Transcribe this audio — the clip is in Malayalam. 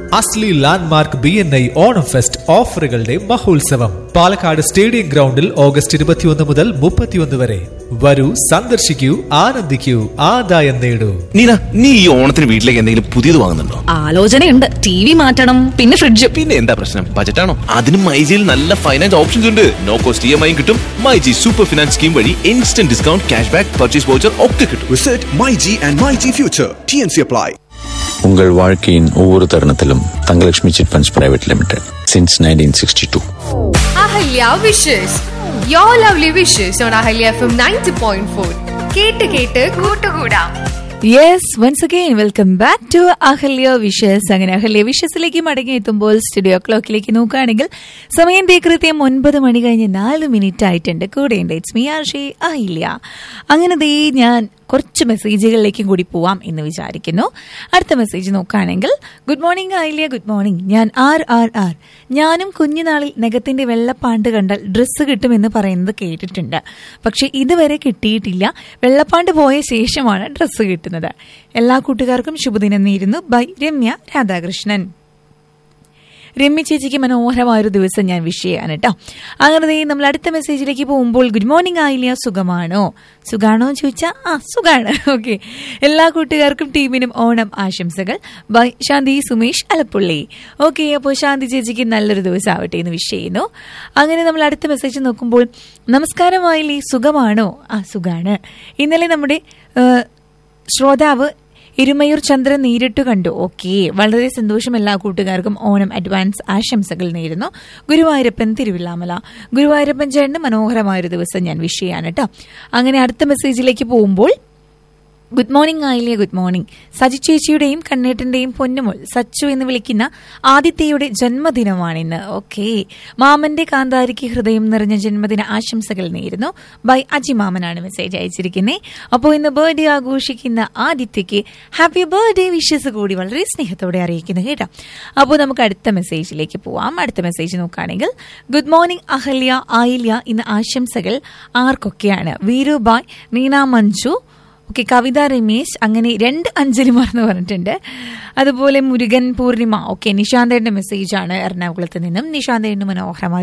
അസ്ലി landmark B N I Onam fest ഓഫറുകളുടെ മഹോത്സവം പാലക്കാട് സ്റ്റേഡിയം ഗ്രൗണ്ടിൽ ഓഗസ്റ്റ് ഇരുപത്തിയൊന്ന് മുതൽ മുപ്പത്തിയൊന്ന് വരെ വരൂ സന്ദർശിക്കൂ ആനന്ദിക്കൂ ആദായം നേടൂ നീന നീ ഈ ഓണത്തിന് വീട്ടിലേക്ക് എന്തെങ്കിലും പുതിയത് വാങ്ങുന്നുണ്ടോ ആലോചനയുണ്ട് ടി വി മാറ്റണം പിന്നെ ഫ്രിഡ്ജ് പിന്നെ എന്താ പ്രശ്നം ബജറ്റാണോ അതിനും മൈജിയിൽ നല്ല ഫൈനാൻസ് ഓപ്ഷൻസ് ഉണ്ട് no cost E M I കിട്ടും മൈജി സൂപ്പർ ഫിനാൻസ് സ്കീം വഴി instant discount cash back purchase voucher ഒക്കെ കിട്ടും Visit MyG and MyG Future. TNC apply. உங்கள் வாழ்க்கையின் ஒவ்வொரு தருணத்திலும் Thangalakshmi chit funds private limited since nineteen sixty two Ahalya wishes your lovely wishes on Ahalya F M ninety point four കേട്ട് കേട്ട് കൂട്ടുകൂടാം yes once again welcome back to Ahalya wishes അങ്ങനെ അഹല്യ വിഷസിലേക്ക് മടങ്ങി എത്തുമ്പോൾ സ്റ്റുഡിയോ ക്ലോക്കിലേക്ക് നോക്കുകയാണെങ്കിൽ സമയം ദേ കൃത്യം ഒൻപത് മണി കഴിഞ്ഞ് നാല് മിനിറ്റ് ആയിട്ടുണ്ട് കൂടെയുണ്ട് ഇറ്റ്സ് മീ ആർഷി അഹില്യ അങ്ങനെ ദേ ഞാൻ കുറച്ച് മെസ്സേജുകളിലേക്കും കൂടി പോവാം എന്ന് വിചാരിക്കുന്നു അടുത്ത മെസ്സേജ് നോക്കുകയാണെങ്കിൽ good morning Ahilya good morning ഞാൻ ആർ ആർ ആർ ഞാനും കുഞ്ഞുനാളിൽ നഖത്തിന്റെ വെള്ളപ്പാണ്ട് കണ്ടാൽ ഡ്രസ്സ് കിട്ടുമെന്ന് പറയുന്നത് കേട്ടിട്ടുണ്ട് പക്ഷെ ഇതുവരെ കിട്ടിയിട്ടില്ല വെള്ളപ്പാണ്ട് പോയ ശേഷമാണ് ഡ്രസ്സ് കിട്ടുന്നത് എല്ലാ കൂട്ടുകാർക്കും ശുഭദിനം നേരുന്നു ബൈ രമ്യ രാധാകൃഷ്ണൻ രമ്യ ചേച്ചിക്ക് മനോഹരമായൊരു ദിവസം ഞാൻ വിഷ് ചെയ്യാൻ കേട്ടോ അങ്ങനെ ദേ നമ്മൾ അടുത്ത മെസ്സേജിലേക്ക് പോകുമ്പോൾ ഗുഡ് മോർണിംഗ് ആയില്ല സുഖമാണോ സുഖാണോ എന്ന് ചോദിച്ചാൽ ആ സുഖാണ് ഓക്കെ എല്ലാ കൂട്ടുകാർക്കും ടീമിനും ഓണം ആശംസകൾ ബൈ ശാന്തി സുമേഷ് അലപ്പുള്ളി ഓക്കെ അപ്പോൾ ശാന്തി ചേച്ചിക്ക് നല്ലൊരു ദിവസം ആവട്ടെ എന്ന് വിഷ് ചെയ്യുന്നു അങ്ങനെ നമ്മൾ അടുത്ത മെസ്സേജ് നോക്കുമ്പോൾ നമസ്കാരം ആയില്ലേ സുഖമാണോ ആ സുഖാണ് ഇന്നലെ നമ്മുടെ ആ, ശ്രോതാവ് ഇരുമയൂർ ചന്ദ്രൻ നേരിട്ട് കണ്ടു ഓക്കെ വളരെ സന്തോഷം എല്ലാ കൂട്ടുകാർക്കും ഓണം അഡ്വാൻസ് ആശംസകൾ നേരുന്നു ഗുരുവായൂരപ്പൻ തിരുവില്ലാമല ഗുരുവായൂരപ്പൻ ചേട്ടന് മനോഹരമായൊരു ദിവസം ഞാൻ വിഷ് ചെയ്യാൻ കേട്ടോ അങ്ങനെ അടുത്ത മെസ്സേജിലേക്ക് പോകുമ്പോൾ ഗുഡ് മോർണിംഗ് ആയില്ലേ ഗുഡ് മോർണിംഗ് സജി ചേച്ചിയുടെയും കണ്ണേട്ടന്റെയും പൊന്നുമോൾ സച്ചു എന്ന് വിളിക്കുന്ന ആദിത്യയുടെ ജന്മദിനമാണിന്ന് ഓക്കെ മാമന്റെ കാന്താരിക്ക് ഹൃദയം നിറഞ്ഞ ജന്മദിന ആശംസകൾ നേരുന്നു ബൈ അജി മാമനാണ് മെസ്സേജ് അയച്ചിരിക്കുന്നത് അപ്പോൾ ഇന്ന് ബർത്ത്ഡേ ആഘോഷിക്കുന്ന ആദിത്യക്ക് ഹാപ്പി ബർത്ത്ഡേ വിഷസ് കൂടി വളരെ സ്നേഹത്തോടെ അറിയിക്കുന്നു കേട്ടോ അപ്പോൾ നമുക്ക് അടുത്ത മെസ്സേജിലേക്ക് പോവാം അടുത്ത മെസ്സേജ് നോക്കുകയാണെങ്കിൽ ഗുഡ് മോർണിംഗ് അഹല്യ ആയില്യ ഇന്ന് ആശംസകൾ ആർക്കൊക്കെയാണ് വീരു ബായ് നീന മഞ്ജു ഓക്കെ കവിത രമേശ് അങ്ങനെ രണ്ട് അഞ്ജലിമാർ എന്ന് പറഞ്ഞിട്ടുണ്ട് അതുപോലെ മുരുകൻ പൂർണിമ ഓക്കെ നിശാന്തേന്റെ മെസ്സേജ് ആണ് എറണാകുളത്ത് നിന്നും നിശാന്തേന്റെ മനോഹരമായ